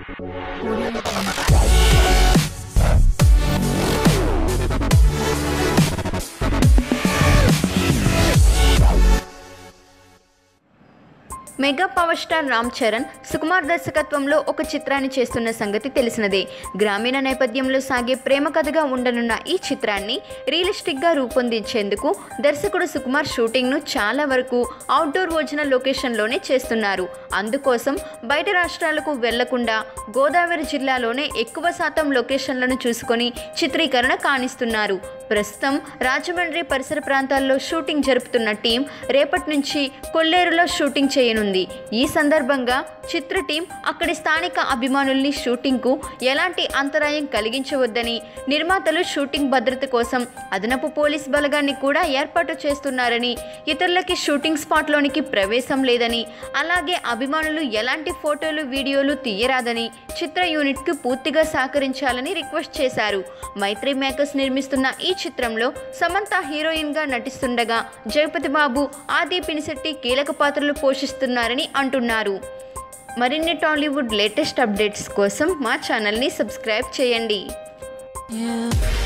Mega power star Ram Charan Sukumar దర్శకత్వంలో ఒక చిత్రాన్ని చేస్తున్న సంగతి తెలిసినదే గ్రామీణ నేపథ్యంలో సాగే ప్రేమ కథగా ఉండనున్న ఈ చిత్రాన్ని రియలిస్టిక్గా రూపొందించేందుకు దర్శకుడు సుకుమార్ షూటింగ్ను చాలా వరకు అవుట్డోర్ భోజన లొకేషన్లోనే చేస్తున్నారు అందుకోసం బయట రాష్ట్రాలకు వెళ్లకుండా గోదావరి జిల్లాలోనే ఎక్కువ శాతం లొకేషన్లను చూసుకొని చిత్రీకరణ కానిస్తున్నారు ప్రస్తుతం రాజమండ్రి పరిసర ప్రాంతాల్లో షూటింగ్ జరుపుతున్న టీం రేపటి నుంచి కొల్లేరులో షూటింగ్ చేయనుంది ఈ సందర్భంగా చిత్ర టీం అక్కడి స్థానిక అభిమానుల్ని షూటింగ్కు ఎలాంటి అంతరాయం కలిగించవద్దని నిర్మాతలు షూటింగ్ భద్రత కోసం అదనపు పోలీస్ బలగాన్ని కూడా ఏర్పాటు చేస్తున్నారని ఇతరులకి షూటింగ్ స్పాట్లోనికి ప్రవేశం లేదని అలాగే అభిమానులు ఎలాంటి ఫోటోలు వీడియోలు తీయరాదని చిత్ర యూనిట్కి పూర్తిగా సహకరించాలని రిక్వెస్ట్ చేశారు మైత్రి మేకర్స్ నిర్మిస్తున్న ఈ చిత్రంలో సమంత హీరోయిన్గా నటిస్తుండగా జగపతి బాబు ఆది పినిశెట్టి కీలక పాత్రలు పోషిస్తున్నారని అంటున్నారు మరిన్ని టాలీవుడ్ లేటెస్ట్ అప్డేట్స్ కోసం మా ఛానల్ని సబ్స్క్రైబ్ చేయండి Yeah.